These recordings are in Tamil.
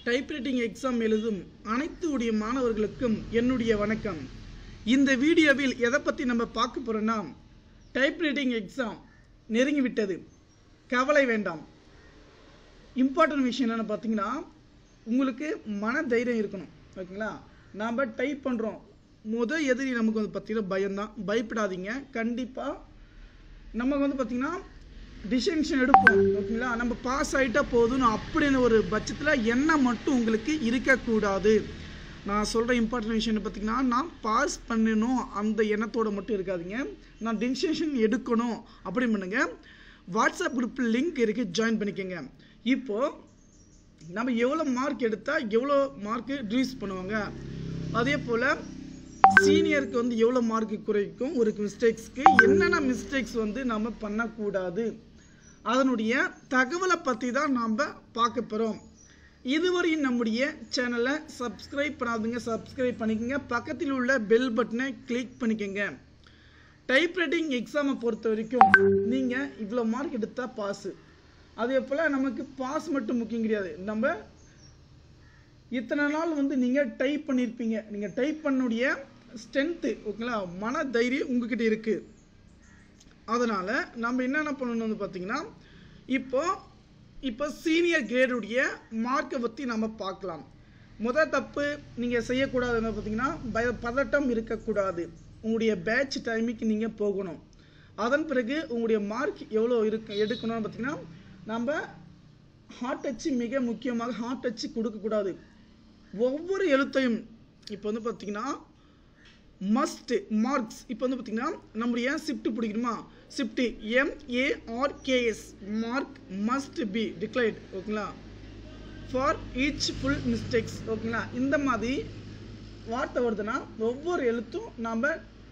டைப்ரைட்டிங் எக்ஸாம் எழுதும் அனைத்து உடைய மாணவர்களுக்கும் என்னுடைய வணக்கம் இந்த வீடியோவில் எதை பற்றி நம்ம பார்க்க போகிறோன்னா டைப்ரைட்டிங் எக்ஸாம் நெருங்கி விட்டது கவலை வேண்டாம் இம்பார்ட்டன்ட் விஷயம் என்னென்னு பார்த்தீங்கன்னா உங்களுக்கு மன தைரியம் இருக்கணும் ஓகேங்களா நாம் டைப் பண்ணுறோம் முத எதிரி நமக்கு வந்து பார்த்தீங்கன்னா பயம்தான் பயப்படாதீங்க கண்டிப்பாக நமக்கு வந்து பார்த்தீங்கன்னா டிசிஷன் எடுப்போம் ஓகேங்களா நம்ம பாஸ் ஆகிட்டா போதும்னு அப்படின்னு ஒரு பட்சத்தில் எண்ணம் மட்டும் உங்களுக்கு இருக்கக்கூடாது நான் சொல்கிற இம்பார்ட்டன்ட் விஷயம் என்ன பார்த்தீங்கன்னா நான் பாஸ் பண்ணணும் அந்த எண்ணத்தோட மட்டும் இருக்காதீங்க நான் டிசிஷன் எடுக்கணும் அப்படின்னு பண்ணுங்க வாட்ஸ்அப் குரூப்பில் லிங்க் இருக்குது ஜாயின் பண்ணிக்கோங்க இப்போது நம்ம எவ்வளோ மார்க் எடுத்தால் எவ்வளோ மார்க்கு ரிலீஸ் பண்ணுவாங்க அதே போல் சீனியருக்கு வந்து எவ்வளோ மார்க் குறைக்கும் ஒரு மிஸ்டேக்ஸ்க்கு என்னென்ன மிஸ்டேக்ஸ் வந்து நம்ம பண்ணக்கூடாது அதனுடைய தகவலை பற்றி தான் நாம் பார்க்க போகிறோம் இதுவரையும் நம்முடைய சேனலை சப்ஸ்கிரைப் பண்ணாதுங்க சப்ஸ்கிரைப் பண்ணிக்கோங்க பக்கத்தில் உள்ள பெல் பட்டனை கிளிக் பண்ணிக்கோங்க டைப்ரைட்டிங் எக்ஸாமை பொறுத்த வரைக்கும் நீங்கள் இவ்வளோ மார்க் எடுத்தால் பாஸு அதே போல் நமக்கு பாஸ் மட்டும் முக்கியம் கிடையாது நம்ம இத்தனை நாள் வந்து நீங்கள் டைப் பண்ணியிருப்பீங்க நீங்கள் டைப் பண்ணுடைய ஸ்ட்ரென்த்து ஓகேங்களா மன தைரியம் உங்ககிட்ட இருக்குது அதனால் நம்ம என்னென்ன பண்ணணும் வந்து பார்த்தீங்கன்னா இப்போ இப்போ சீனியர் கிரேடுடைய மார்க்கை பற்றி நம்ம பார்க்கலாம் முதல் தப்பு நீங்கள் செய்யக்கூடாதுன்னு பார்த்தீங்கன்னா பய பதட்டம் இருக்கக்கூடாது உங்களுடைய பேட்ச் டைமுக்கு நீங்கள் போகணும் அதன் பிறகு உங்களுடைய மார்க் எவ்வளோ இருக்கு எடுக்கணும்னு பார்த்தீங்கன்னா நம்ம ஹார்ட் டச்சு மிக முக்கியமாக ஹார்ட் டச்சு கொடுக்கக்கூடாது ஒவ்வொரு எழுத்தையும் இப்போ வந்து பார்த்தீங்கன்னா மஸ்ட் மார்க்ஸ் இப்போ வந்து பார்த்தீங்கன்னா நம்முடைய ஷிஃப்ட் பிடிக்கணுமா shift MARKS mark must be declared ஓகேங்களா ஃபார் ஈச் ஃபுல் மிஸ்டேக்ஸ் ஓகேங்களா இந்த மாதிரி வார்த்தை வருதுன்னா ஒவ்வொரு எழுத்தும் நாம்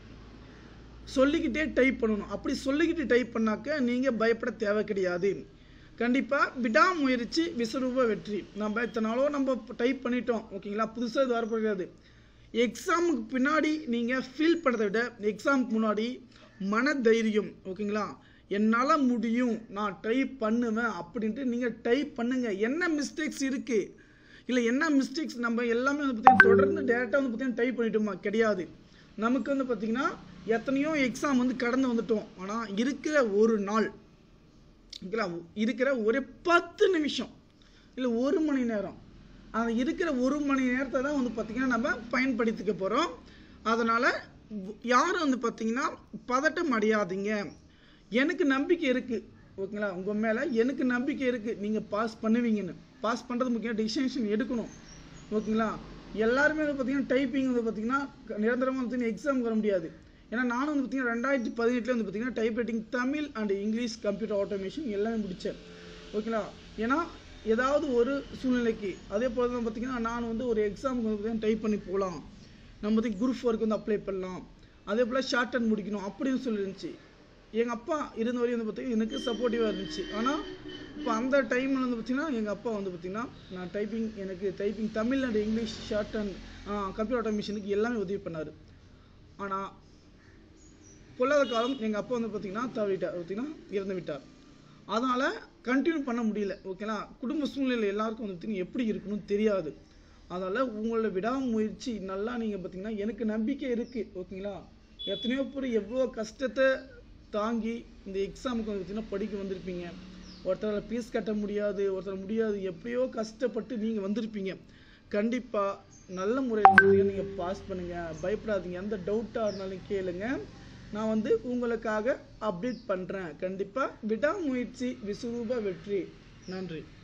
சொல்லிக்கிட்டே டைப் பண்ணணும் அப்படி சொல்லிக்கிட்டு டைப் பண்ணாக்க நீங்கள் பயப்பட தேவை கிடையாது கண்டிப்பாக விடாமுயற்சி விஸ்வரூப வெற்றி நம்ம இத்தனை நாளோ நம்ம டைப் பண்ணிட்டோம் ஓகேங்களா புதுசாக இது வரப்போகிறது எக்ஸாமுக்கு பின்னாடி நீங்கள் ஃபீல் பண்ணுறதை விட எக்ஸாமுக்கு முன்னாடி மன தைரியம் ஓகேங்களா என்னால் முடியும் நான் டைப் பண்ணுவேன் அப்படின்ட்டு நீங்கள் டைப் பண்ணுங்கள் என்ன மிஸ்டேக்ஸ் இருக்குது இல்லை என்ன மிஸ்டேக்ஸ் நம்ம எல்லாமே வந்து பார்த்தீங்கன்னா தொடர்ந்து டேரெக்டாக வந்து பார்த்தீங்கன்னா டைப் பண்ணிட்டோமா கிடையாது நமக்கு வந்து பார்த்திங்கன்னா எத்தனையோ எக்ஸாம் வந்து கடந்து வந்துட்டோம் ஆனால் இருக்கிற ஒரு நாள் ஓகேங்களா இருக்கிற ஒரு பத்து நிமிஷம் இல்லை ஒரு மணி நேரம் அந்த இருக்கிற ஒரு மணி நேரத்தை தான் வந்து பார்த்திங்கன்னா நம்ம பயன்படுத்திக்க போகிறோம் அதனால் யாரும் வந்து பார்த்திங்கன்னா பதட்டம் அடையாதீங்க எனக்கு நம்பிக்கை இருக்குது ஓகேங்களா உங்கள் மேலே எனக்கு நம்பிக்கை இருக்குது நீங்கள் பாஸ் பண்ணுவீங்கன்னு பாஸ் பண்ணுறது முக்கியம் டிசிஷன் எடுக்கணும் ஓகேங்களா எல்லாருமே வந்து பார்த்திங்கன்னா டைப்பிங் வந்து பார்த்திங்கன்னா நிரந்தரமாக வந்து எக்ஸாம் வர முடியாது ஏன்னா நானும் வந்து பார்த்திங்கன்னா ரெண்டாயிரத்தி பதினெட்டில் வந்து பார்த்திங்கன்னா typewriting Tamil and English computer automation எல்லாமே முடித்தேன் ஓகேங்களா ஏன்னா ஏதாவது ஒரு சூழ்நிலைக்கு அதே போல் தான் பார்த்திங்கன்னா நான் வந்து ஒரு எக்ஸாமுக்கு வந்து பார்த்திங்கன்னா டைப் பண்ணி போகலாம் நம்ம வந்து குரூப் ஒர்க் வந்து அப்ளை பண்ணலாம் அதே போல் ஷார்ட் அண்ட் முடிக்கணும் அப்படின்னு சொல்லிருந்துச்சு எங்கள் அப்பா இருந்த வரையும் வந்து பார்த்திங்கன்னா எனக்கு சப்போர்ட்டிவாக இருந்துச்சு ஆனால் இப்போ அந்த டைமில் வந்து பார்த்திங்கன்னா எங்கள் அப்பா வந்து பார்த்திங்கன்னா நான் டைப்பிங் எனக்கு typing Tamil and English short and computer ஆட்டோமேஷனுக்கு எல்லாமே உதவி பண்ணார் ஆனால் பொல்லாத காலம் எங்கள் அப்பா வந்து பார்த்திங்கன்னா தவறிட்டார் பார்த்திங்கன்னா இறந்து விட்டார் அதனால் கண்டினியூ பண்ண முடியல ஓகேங்களா குடும்ப சூழ்நிலை எல்லாருக்கும் வந்து பார்த்திங்கன்னா எப்படி இருக்கணும்னு தெரியாது அதனால் உங்களோட விடாமுயற்சி நல்லா நீங்கள் பார்த்தீங்கன்னா எனக்கு நம்பிக்கை இருக்குது ஓகேங்களா எத்தனையோ பேர் எவ்வளோ கஷ்டத்தை தாங்கி இந்த எக்ஸாமுக்கு வந்து பார்த்திங்கன்னா படிக்க வந்திருப்பீங்க ஒருத்தரால் ஃபீஸ் கட்ட முடியாது ஒருத்தர் முடியாது எப்படியோ கஷ்டப்பட்டு நீங்கள் வந்திருப்பீங்க கண்டிப்பாக நல்ல முறையில் நீங்கள் பாஸ் பண்ணுங்கள் பயப்படாதீங்க எந்த டவுட்டாக இருந்தாலும் கேளுங்க நான் வந்து உங்களுக்காக அப்டேட் பண்ணுறேன் கண்டிப்பாக விடாமுயற்சி விஸ்வரூப வெற்றி நன்றி